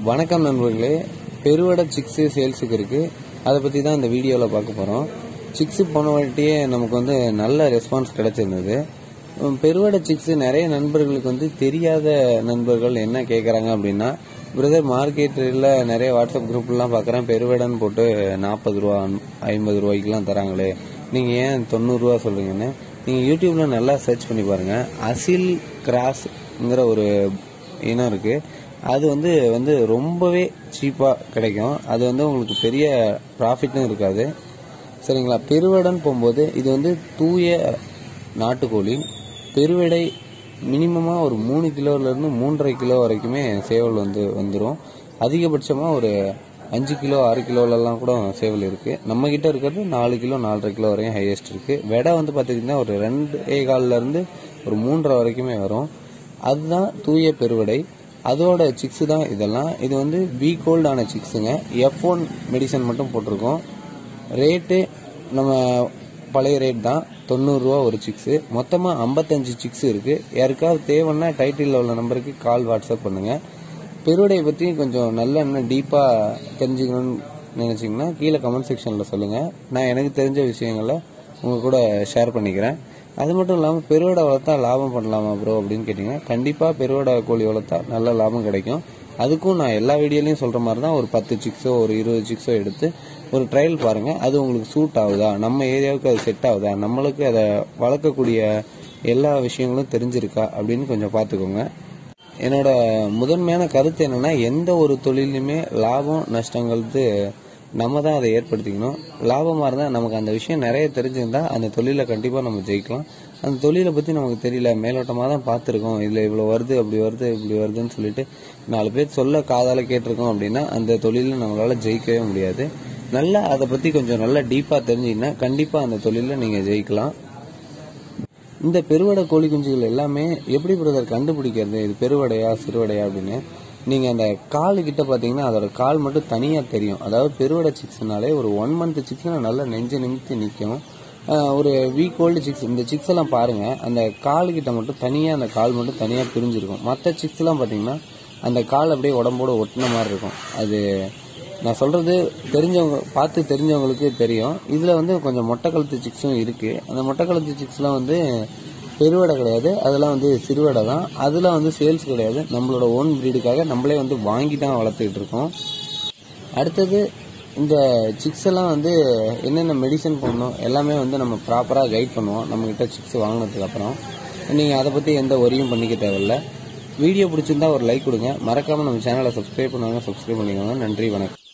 வணக்கம் நண்பர்களே பெருவடை சிக்ஸு சேல்ஸுக்கு இருக்கு அதை பற்றி தான் இந்த வீடியோவில் பார்க்க போகிறோம் சிக்ஸு போன வாட்டியே நமக்கு வந்து நல்ல ரெஸ்பான்ஸ் கிடைச்சிருந்தது உம், பெருவடை சிக்ஸு நிறைய நண்பர்களுக்கு வந்து தெரியாத நண்பர்கள் என்ன கேட்குறாங்க அப்படின்னா பிரதர் மார்க்கெட்டில் நிறைய வாட்ஸ்அப் குரூப்லாம் பார்க்குறேன் பெருவடைன்னு போட்டு நாற்பது ரூபா ஐம்பது ரூபாய்க்குலாம் தராங்களே நீங்கள் ஏன் தொண்ணூறுரூவா சொல்கிறீங்கன்னு நீங்கள் யூடியூப்பில் நல்லா சர்ச் பண்ணி பாருங்கள் அசில் கிராஸ்ங்கிற ஒரு இனம் இருக்குது அது வந்து வந்து ரொம்பவே சீப்பாக கிடைக்கும் அது வந்து உங்களுக்கு பெரிய ப்ராஃபிட்டும் இருக்காது சரிங்களா பெருவடைன்னு போகும்போது இது வந்து தூய நாட்டுக்கோழி பெருவடை மினிமமாக ஒரு மூணு கிலோலேருந்து மூன்றரை கிலோ வரைக்குமே சேவல் வந்து வந்துடும் அதிகபட்சமாக ஒரு அஞ்சு கிலோ ஆறு கிலோலலாம் கூட சேவல் இருக்குது நம்ம கிட்ட இருக்கிறது நாலு கிலோ நாலரை கிலோ வரையும் ஹையஸ்ட் இருக்குது விடை வந்து பார்த்திங்கன்னா ஒரு ரெண்டு கால்லேருந்து ஒரு மூன்றரை வரைக்குமே வரும் அதுதான் தூய பெருவடை அதோட சிக்ஸு தான் இதெல்லாம் இது வந்து பி கோல்டான சிக்ஸுங்க எஃப் ஒன் மெடிசன் மட்டும் போட்டிருக்கோம் ரேட்டு நம்ம பழைய ரேட் தான் தொண்ணூறுரூவா ஒரு சிக்ஸு மொத்தமாக ஐம்பத்தஞ்சு சிக்ஸ் இருக்குது யாருக்காவது தேவைன்னா டைட்டிலில் உள்ள நம்பருக்கு கால் வாட்ஸ்அப் பண்ணுங்கள் பெருவடையை பற்றி கொஞ்சம் நல்ல இன்னும் டீப்பாக தெரிஞ்சுக்கணும்னு நினச்சிங்கன்னா கீழே கமெண்ட் செக்ஷனில் சொல்லுங்கள் நான் எனக்கு தெரிஞ்ச விஷயங்களை உங்கள் கூட ஷேர் பண்ணிக்கிறேன் அது மட்டும் இல்லாமல் பெருவடை வளர்த்தா லாபம் பண்ணலாமா ப்ரோ அப்படின்னு கேட்டிங்கன்னா கண்டிப்பாக பெருவடை கோழி வளர்த்தா நல்ல லாபம் கிடைக்கும் அதுக்கும் நான் எல்லா வீடியோலையும் சொல்கிற மாதிரி தான் ஒரு பத்து சிக்ஸோ ஒரு இருபது சிக்ஸோ எடுத்து ஒரு ட்ரையல் பாருங்கள் அது உங்களுக்கு சூட் ஆகுதா நம்ம ஏரியாவுக்கு அது செட் ஆகுதா நம்மளுக்கு அதை வளர்க்கக்கூடிய எல்லா விஷயங்களும் தெரிஞ்சிருக்கா அப்படின்னு கொஞ்சம் பார்த்துக்கோங்க என்னோட முதன்மையான கருத்து என்னன்னா எந்த ஒரு தொழிலுமே லாபம் நஷ்டங்கிறது நம்ம தான் அதை ஏற்படுத்திக்கணும் லாபமாக இருந்தால் நமக்கு அந்த விஷயம் நிறைய தெரிஞ்சிருந்தா அந்த தொழிலை கண்டிப்பாக நம்ம ஜெயிக்கலாம் அந்த தொழிலை பற்றி நமக்கு தெரியல மேலோட்டமாக தான் பார்த்துருக்கோம் இதில் இவ்வளோ வருது அப்படி வருது இப்படி வருதுன்னு சொல்லிட்டு நாலு பேர் சொல்ல காதால கேட்டிருக்கோம் அப்படின்னா அந்த தொழிலில் நம்மளால் ஜெயிக்கவே முடியாது நல்லா அதை பற்றி கொஞ்சம் நல்லா டீப்பாக தெரிஞ்சிங்கன்னா கண்டிப்பாக அந்த தொழிலில் நீங்கள் ஜெயிக்கலாம் இந்த பெருவடை கோழி குஞ்சுகள் எல்லாமே எப்படி பிரதர் கண்டுபிடிக்கிறது இது பெருவடையா சிறுவடையா அப்படின்னு நீங்க அந்த காலு கிட்ட பாத்தீங்கன்னா அதோட கால் மட்டும் தனியா தெரியும் அதாவது பெருவடை சிக்ஸ்னாலே ஒரு ஒன் மந்த் சிக்ஸ்னா நல்லா நெஞ்சு நிமித்தி நிற்கும் ஒரு வீக் ஓல்டு சிக்ஸ் இந்த சிக்ஸ் எல்லாம் பாருங்க அந்த கால் கிட்ட மட்டும் தனியா அந்த கால் மட்டும் தனியா பிரிஞ்சிருக்கும் மற்ற சிக்ஸ் எல்லாம் பாத்தீங்கன்னா அந்த கால் அப்படியே உடம்போட ஒட்டின மாதிரி இருக்கும் அது நான் சொல்றது தெரிஞ்சவங்க பார்த்து தெரிஞ்சவங்களுக்கு தெரியும் இதுல வந்து கொஞ்சம் மொட்டை கழுத்து சிக்ஸும் இருக்கு அந்த மொட்டை கழுத்து சிக்ஸ்லாம் வந்து பெருவடை கிடையாது அதெல்லாம் வந்து சிறுவடை தான் அதில் வந்து சேல்ஸ் கிடையாது நம்மளோட ஓன் ப்ரீடுக்காக நம்மளே வந்து வாங்கி தான் வளர்த்துக்கிட்டு இருக்கோம் அடுத்தது இந்த சிக்ஸ் எல்லாம் வந்து என்னென்ன மெடிசன் போடணும் எல்லாமே வந்து நம்ம ப்ராப்பராக கைட் பண்ணுவோம் நம்மக்கிட்ட சிக்ஸ் வாங்கினதுக்கு அப்புறம் நீங்கள் அதை பற்றி எந்த ஒரியும் பண்ணிக்க தேவையில்ல வீடியோ பிடிச்சிருந்தா ஒரு லைக் கொடுங்க மறக்காமல் நம்ம சேனலை சப்ஸ்கிரைப் பண்ணுவாங்க சப்ஸ்கிரைப் பண்ணிக்கோங்க நன்றி வணக்கம்